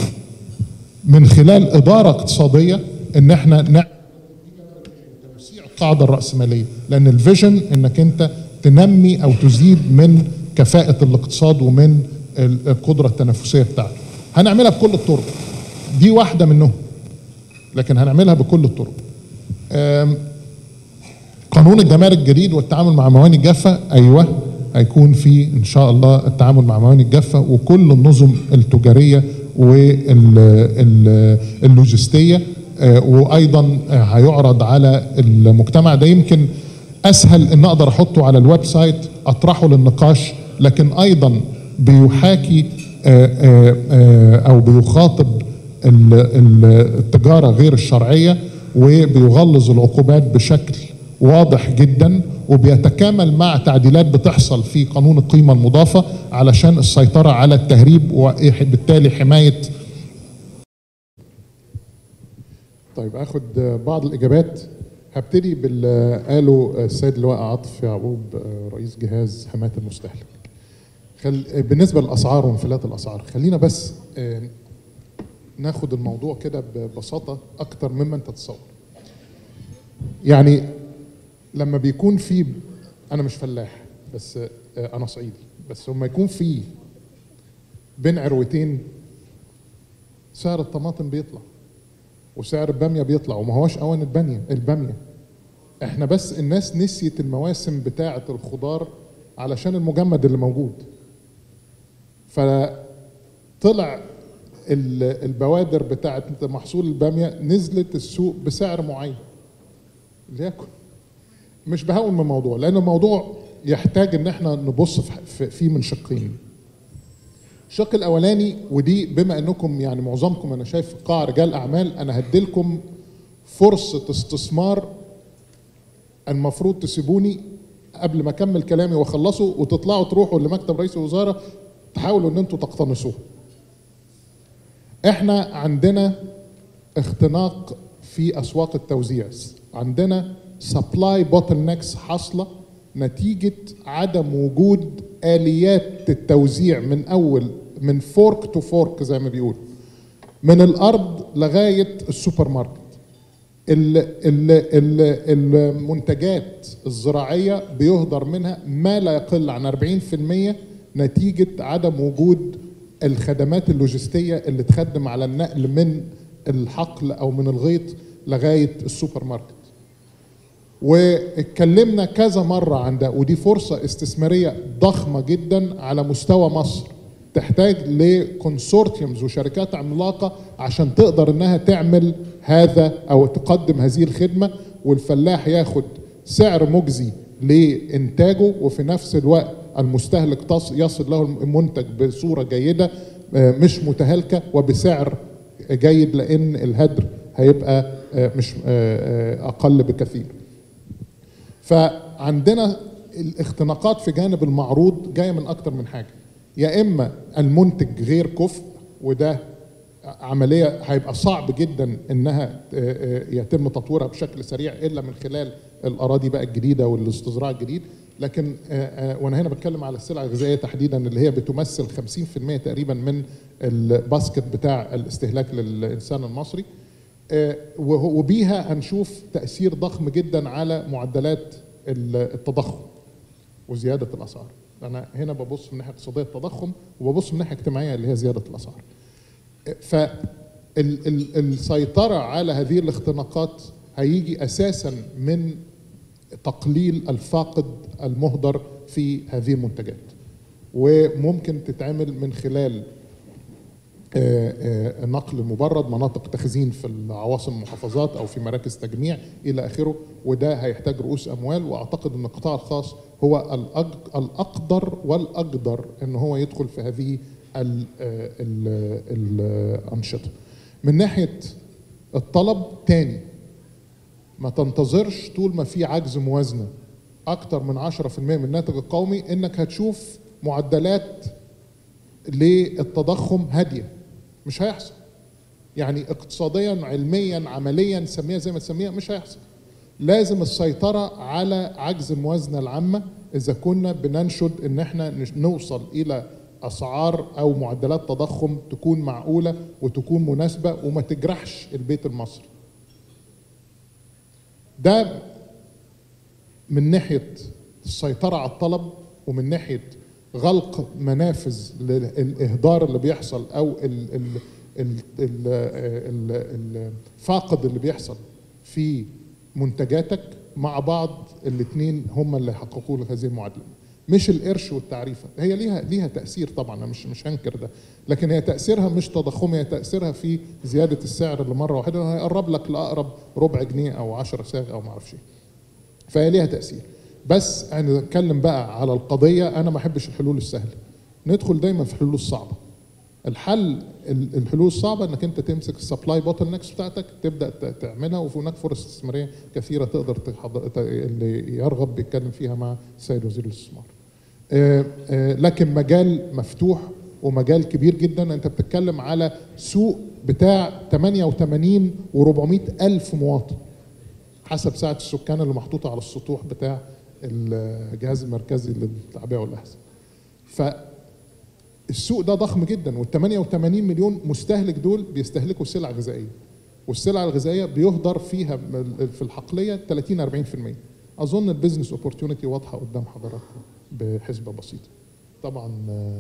من خلال اداره اقتصاديه ان احنا نعمل توسيع القاعده الراسماليه لان الفيجن انك انت تنمي او تزيد من كفاءه الاقتصاد ومن ال- القدره التنافسيه بتاعته هنعملها بكل الطرق دي واحده منهم لكن هنعملها بكل الطرق آم، قانون الجمارك الجديد والتعامل مع موانئ الجافه ايوه هيكون في ان شاء الله التعامل مع موانئ الجافه وكل النظم التجاريه واللوجستيه وايضا آه، هيعرض على المجتمع ده يمكن اسهل ان اقدر احطه على الويب سايت اطرحه للنقاش لكن ايضا بيحاكي آه، آه، آه، او بيخاطب ال- ال- التجاره غير الشرعيه وبيغلظ العقوبات بشكل واضح جدا وبيتكامل مع تعديلات بتحصل في قانون القيمه المضافه علشان السيطره على التهريب وبالتالي حمايه طيب اخد بعض الاجابات هبتدي باللي قاله السيد اللواء عاطف يعقوب رئيس جهاز حمايه المستهلك خل... بالنسبه للاسعار وانفلات الاسعار خلينا بس آه، ناخد الموضوع كده ببساطه اكتر مما انت تتصور يعني لما بيكون في انا مش فلاح بس آه، انا صعيدي بس لما يكون في بين عروتين سعر الطماطم بيطلع وسعر الباميه بيطلع وما هوش اوان الباميه الباميه احنا بس الناس نسيت المواسم بتاعه الخضار علشان المجمد اللي موجود فطلع ال- البوادر بتاعه محصول الباميه نزلت السوق بسعر معين ليكن مش بهون من الموضوع لان الموضوع يحتاج ان احنا نبص في- في- فيه من شقين الشق الاولاني ودي بما انكم يعني معظمكم انا شايف قاع رجال اعمال انا هديلكم فرصه استثمار المفروض تسيبوني قبل ما اكمل كلامي واخلصه وتطلعوا تروحوا لمكتب رئيس الوزراء تحاولوا ان انتوا تقتنصوه احنا عندنا اختناق في اسواق التوزيع عندنا سبلاي بوتل نكس حاصله نتيجه عدم وجود اليات التوزيع من اول من فورك تو فورك زي ما بيقولوا من الارض لغايه السوبر ماركت ال- ال- ال- المنتجات الزراعيه بيهدر منها ما لا يقل عن 40% نتيجه عدم وجود الخدمات اللوجستيه اللي تخدم على النقل من الحقل او من الغيط لغايه السوبر ماركت. واتكلمنا كذا مرة عن ده ودي فرصة استثمارية ضخمة جدا على مستوى مصر تحتاج لكونسورتيومز وشركات عملاقة عشان تقدر انها تعمل هذا او تقدم هذه الخدمة والفلاح ياخد سعر مجزي لإنتاجه وفي نفس الوقت المستهلك تص- يصل له المنتج بصورة جيدة آه، مش متهالكة وبسعر جيد لأن الهدر هيبقى آه، مش آه، آه، أقل بكثير فعندنا الاختناقات في جانب المعروض جايه من اكتر من حاجه يا اما المنتج غير كفء وده عمليه هيبقى صعب جدا انها يتم تطويرها بشكل سريع الا من خلال الاراضي بقى الجديده والاستزراع الجديد لكن وانا هنا بتكلم على السلع الغذائيه تحديدا اللي هي بتمثل 50% تقريبا من الباسكت بتاع الاستهلاك للانسان المصري وبيها هنشوف تاثير ضخم جدا على معدلات التضخم وزياده الاسعار انا هنا ببص من ناحيه اقتصاديه التضخم وببص من ناحيه اجتماعيه اللي هي زياده الاسعار فالسيطره على هذه الاختناقات هيجي اساسا من تقليل الفاقد المهدر في هذه المنتجات وممكن تتعمل من خلال نقل مبرد مناطق تخزين في العواصم المحافظات او في مراكز تجميع الى اخره وده هيحتاج رؤوس اموال واعتقد ان القطاع الخاص هو الاقدر والاقدر ان هو يدخل في هذه ال ال الانشطه من ناحيه الطلب تاني ما تنتظرش طول ما في عجز موازنه اكتر من 10% من الناتج القومي انك هتشوف معدلات للتضخم هاديه مش هيحصل يعني اقتصاديا علميا عمليا سميها زي ما تسميها مش هيحصل لازم السيطرة على عجز الموازنة العامة إذا كنا بننشد إن إحنا نوصل إلى أسعار أو معدلات تضخم تكون معقولة وتكون مناسبة وما تجرحش البيت المصري. ده من ناحية السيطرة على الطلب ومن ناحية غلق منافذ للاهدار اللي بيحصل او الفاقد اللي بيحصل في منتجاتك مع بعض الاثنين هم اللي يحققوا لك هذه المعادله مش القرش والتعريفه هي ليها ليها تاثير طبعا انا مش مش هنكر ده لكن هي تاثيرها مش تضخمي هي تاثيرها في زياده السعر اللي مره واحده هيقرب لك لاقرب ربع جنيه او 10 ساغ او ما اعرفش ايه فهي ليها تاثير بس انا نتكلم بقى على القضيه انا ما احبش الحلول السهله ندخل دايما في الحلول الصعبه الحل الحلول الصعبه انك انت تمسك السبلاي بوتل نكس بتاعتك تبدا تعملها وهناك فرص استثماريه كثيره تقدر تحضر اللي يرغب بيتكلم فيها مع السيد وزير الاستثمار. لكن مجال مفتوح ومجال كبير جدا انت بتتكلم على سوق بتاع 88 و400 الف مواطن حسب سعه السكان اللي محطوطه على السطوح بتاع الجهاز المركزي للتعبئه والاحصاء. فالسوق ده ضخم جدا وال 88 مليون مستهلك دول بيستهلكوا سلع غذائيه. والسلع الغذائيه بيهدر فيها في الحقليه 30 40%. اظن البيزنس اوبورتيونيتي واضحه قدام حضراتكم بحسبه بسيطه. طبعا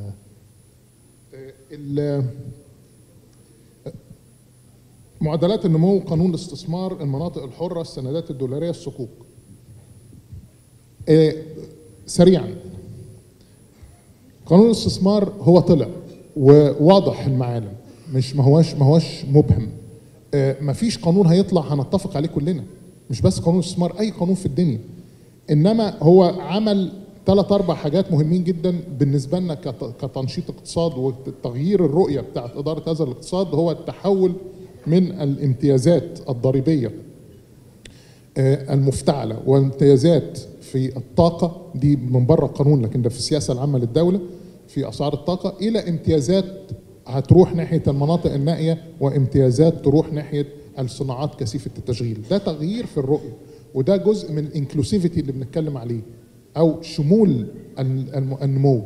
معدلات النمو قانون الاستثمار المناطق الحره السندات الدولاريه الصكوك سريعا قانون الاستثمار هو طلع وواضح المعالم مش ما هواش ما هواش مبهم ما فيش قانون هيطلع هنتفق عليه كلنا مش بس قانون الاستثمار اي قانون في الدنيا انما هو عمل ثلاث اربع حاجات مهمين جدا بالنسبه لنا كتنشيط اقتصاد وتغيير الرؤيه بتاعت اداره هذا الاقتصاد هو التحول من الامتيازات الضريبيه المفتعله وامتيازات في الطاقه دي من بره القانون لكن ده في السياسه العامه للدوله في اسعار الطاقه الى امتيازات هتروح ناحيه المناطق النائيه وامتيازات تروح ناحيه الصناعات كثيفه التشغيل ده تغيير في الرؤيه وده جزء من الانكلوسيفيتي اللي بنتكلم عليه او شمول النمو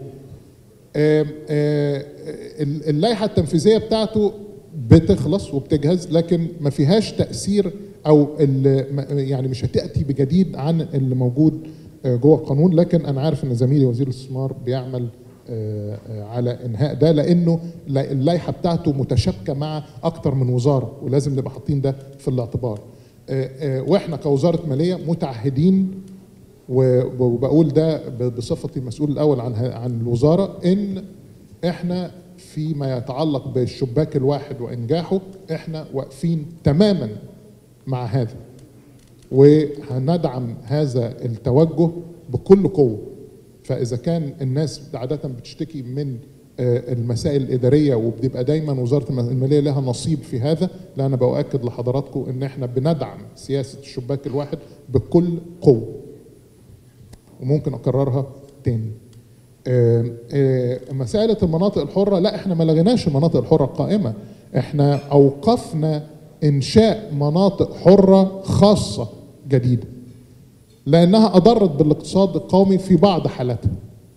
اللائحه التنفيذيه بتاعته بتخلص وبتجهز لكن ما فيهاش تاثير او يعني مش هتاتي بجديد عن اللي موجود جوه القانون لكن انا عارف ان زميلي وزير الاستثمار بيعمل على انهاء ده لانه اللائحه بتاعته متشابكه مع اكتر من وزاره ولازم نبقى حاطين ده في الاعتبار واحنا كوزاره ماليه متعهدين وبقول ده بصفتي المسؤول الاول عن عن الوزاره ان احنا فيما يتعلق بالشباك الواحد وانجاحه احنا واقفين تماما مع هذا وهندعم هذا التوجه بكل قوه فاذا كان الناس عاده بتشتكي من المسائل الاداريه وبتبقى دايما وزاره الماليه لها نصيب في هذا لا انا باؤكد لحضراتكم ان احنا بندعم سياسه الشباك الواحد بكل قوه وممكن اكررها تاني آه، آه، مسألة المناطق الحرة لا احنا ما لغيناش المناطق الحرة القائمة احنا اوقفنا انشاء مناطق حرة خاصة جديدة لانها اضرت بالاقتصاد القومي في بعض حالاتها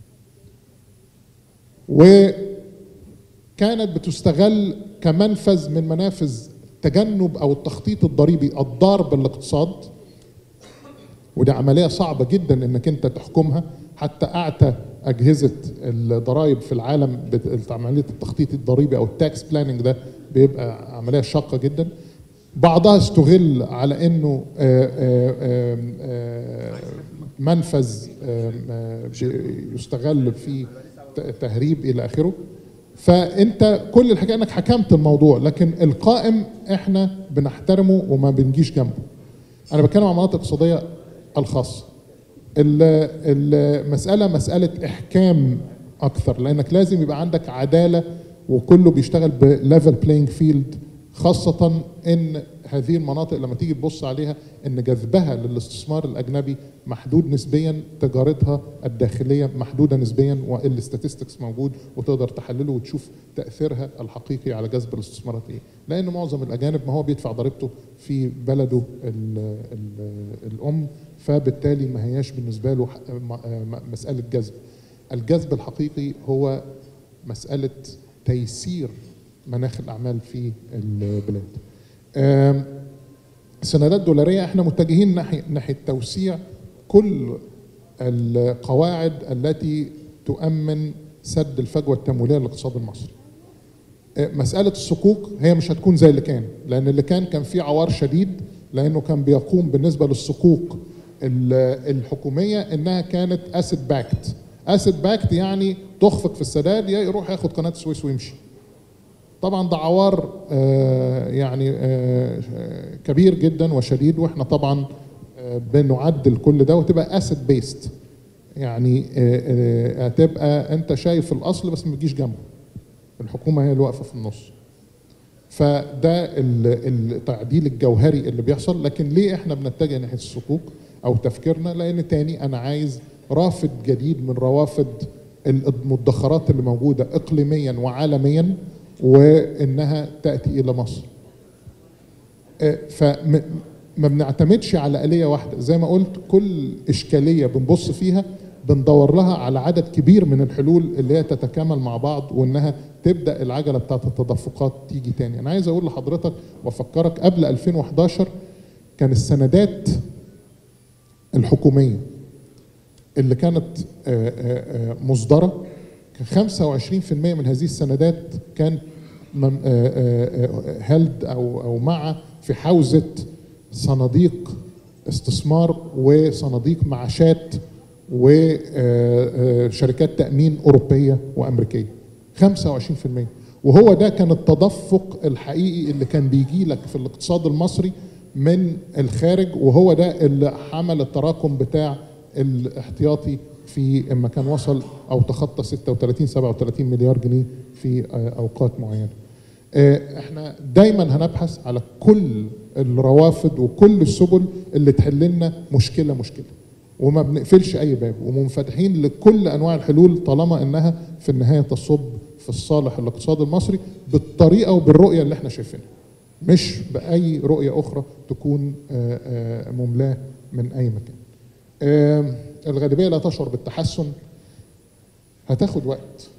وكانت بتستغل كمنفذ من منافذ تجنب او التخطيط الضريبي الضار بالاقتصاد ودي عمليه صعبه جدا انك انت تحكمها حتى اعتى اجهزه الضرائب في العالم بت- عمليه التخطيط الضريبي او التاكس بلاننج ده بيبقى عمليه شاقه جدا بعضها استغل على انه آه، آه، آم، آه، منفذ آم، آه، بي- يستغل في ت- تهريب الى اخره فانت كل الحكايه انك حكمت الموضوع لكن القائم احنا بنحترمه وما بنجيش جنبه انا بتكلم عن المناطق الاقتصاديه الخاصه ال- المساله مساله احكام اكثر لانك لازم يبقى عندك عداله وكله بيشتغل بليفل بلاينج فيلد خاصه ان هذه المناطق لما تيجي تبص عليها ان جذبها للاستثمار الاجنبي محدود نسبيا تجارتها الداخليه محدوده نسبيا والاستاتستكس موجود وتقدر تحلله وتشوف تاثيرها الحقيقي على جذب الاستثمارات ايه لان معظم الاجانب ما هو بيدفع ضريبته في بلده ال ال الام فبالتالي ما هياش بالنسبه له ح- م- م- مساله جذب الجذب الحقيقي هو مساله تيسير مناخ الاعمال في البلاد آم، سندات دولاريه احنا متجهين ناحيه ناحيه توسيع كل القواعد التي تؤمن سد الفجوه التمويليه للاقتصاد المصري. آه، مساله الصكوك هي مش هتكون زي اللي كان لان اللي كان كان فيه عوار شديد لانه كان بيقوم بالنسبه للصكوك ال- الحكوميه انها كانت اسيد باكت اسيد باكت يعني تخفق في السداد يا يروح ياخد قناه السويس ويمشي طبعا ده عوار آه، يعني آه، آه، كبير جدا وشديد واحنا طبعا آه، بنعدل كل ده وتبقى اسيد بيست يعني آه، آه، هتبقى انت شايف الاصل بس ما تجيش جنبه الحكومه هي اللي واقفه في النص فده ال- التعديل الجوهري اللي بيحصل لكن ليه احنا بنتجه ناحيه الصكوك او تفكيرنا لان تاني انا عايز رافد جديد من روافد المدخرات اللي موجوده اقليميا وعالميا وانها تاتي الى مصر فما ما بنعتمدش على آلية واحدة زي ما قلت كل إشكالية بنبص فيها بندور لها على عدد كبير من الحلول اللي هي تتكامل مع بعض وإنها تبدأ العجلة بتاعت التدفقات تيجي تاني أنا عايز أقول لحضرتك وأفكرك قبل 2011 كان السندات الحكومية اللي كانت آه، آه، آه، مصدرة كان 25% من هذه السندات كان هيلد او او مع في حوزه صناديق استثمار وصناديق معاشات وشركات تامين اوروبيه وامريكيه 25% وهو ده كان التدفق الحقيقي اللي كان بيجي لك في الاقتصاد المصري من الخارج وهو ده اللي حمل التراكم بتاع الاحتياطي في اما كان وصل او تخطى 36 37 مليار جنيه في آه، اوقات معينه. آه، احنا دايما هنبحث على كل الروافد وكل السبل اللي تحل لنا مشكله مشكله وما بنقفلش اي باب ومنفتحين لكل انواع الحلول طالما انها في النهايه تصب في الصالح الاقتصاد المصري بالطريقه وبالرؤيه اللي احنا شايفينها مش باي رؤيه اخرى تكون آه، آه، مملاه من اي مكان. آه، الغالبيه لا تشعر بالتحسن هتاخد وقت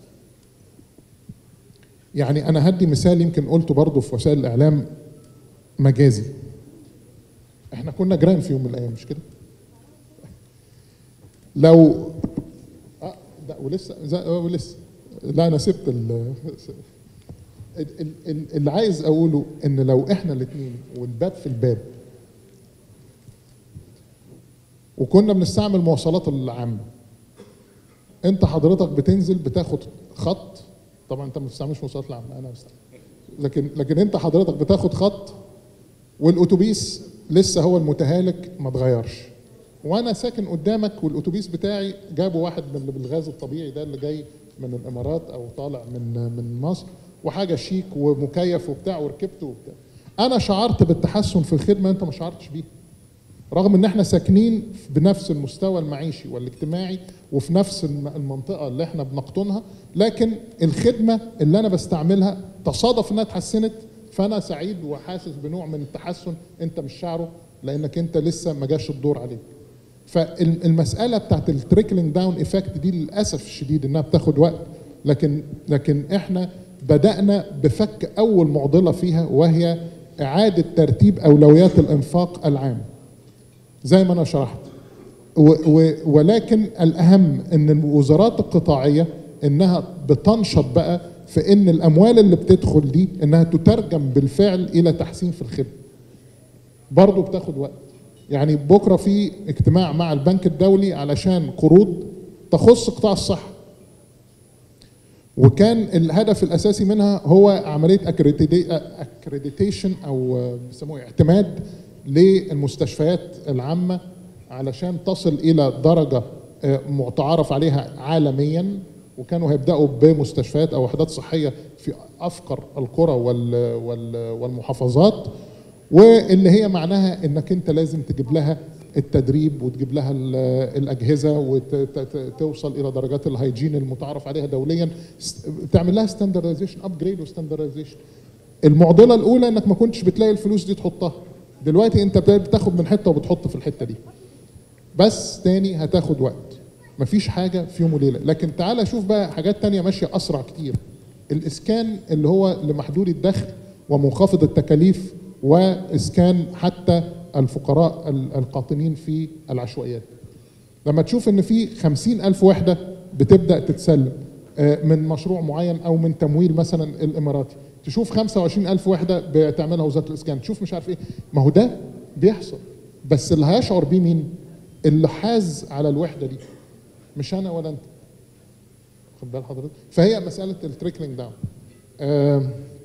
يعني انا هدي مثال يمكن قلته برضه في وسائل الاعلام مجازي احنا كنا جيران في يوم من الايام مش كده لو اه لا ولسه زي- آه، ولسه لا انا سبت ال ال- ال- ال- اللي عايز اقوله ان لو احنا الاثنين والباب في الباب وكنا بنستعمل مواصلات العامه انت حضرتك بتنزل بتاخد خط طبعا انت ما بتستعملش مواصلات العامه انا بستعمل لكن لكن انت حضرتك بتاخد خط والاتوبيس لسه هو المتهالك ما اتغيرش وانا ساكن قدامك والاتوبيس بتاعي جابوا واحد من اللي بالغاز الطبيعي ده اللي جاي من الامارات او طالع من من مصر وحاجه شيك ومكيف وبتاع وركبته وبتاع انا شعرت بالتحسن في الخدمه انت ما شعرتش بيه رغم ان احنا ساكنين بنفس المستوى المعيشي والاجتماعي وفي نفس الم- المنطقه اللي احنا بنقطنها لكن الخدمه اللي انا بستعملها تصادف انها اتحسنت فانا سعيد وحاسس بنوع من التحسن انت مش شعره لانك انت لسه ما جاش الدور عليك فالمساله بتاعت التريكلينج داون ايفكت دي للاسف الشديد انها بتاخد وقت لكن لكن احنا بدانا بفك اول معضله فيها وهي اعاده ترتيب اولويات الانفاق العام زي ما انا شرحت و و ولكن الاهم ان الوزارات القطاعيه انها بتنشط بقى في ان الاموال اللي بتدخل دي انها تترجم بالفعل الى تحسين في الخدمه برضه بتاخد وقت يعني بكره في اجتماع مع البنك الدولي علشان قروض تخص قطاع الصحه وكان الهدف الاساسي منها هو عمليه اكريديتيشن او بيسموه اعتماد للمستشفيات العامه علشان تصل الى درجه آه، متعارف عليها عالميا وكانوا هيبداوا بمستشفيات او وحدات صحيه في افقر القرى وال- وال- والمحافظات واللي هي معناها انك انت لازم تجيب لها التدريب وتجيب لها ال- الاجهزه وتوصل الى درجات الهيجين المتعارف عليها دوليا س- تعمل لها ستاندردايزيشن ابجريد وستاندردايزيشن المعضله الاولى انك ما كنتش بتلاقي الفلوس دي تحطها دلوقتي انت بتاخد من حته وبتحط في الحته دي بس تاني هتاخد وقت مفيش حاجة في يوم وليلة لكن تعالى شوف بقى حاجات تانية ماشية أسرع كتير الإسكان اللي هو لمحدود الدخل ومنخفض التكاليف وإسكان حتى الفقراء ال- القاطنين في العشوائيات لما تشوف ان في خمسين ألف وحدة بتبدأ تتسلم آه، من مشروع معين أو من تمويل مثلا الإماراتي تشوف 25 ألف وحدة بتعملها وزارة الإسكان تشوف مش عارف إيه ما هو ده بيحصل بس اللي هيشعر بيه مين اللي حاز على الوحدة دي مش أنا ولا أنت خد بال حضرتك فهي مسألة التريكلينج داون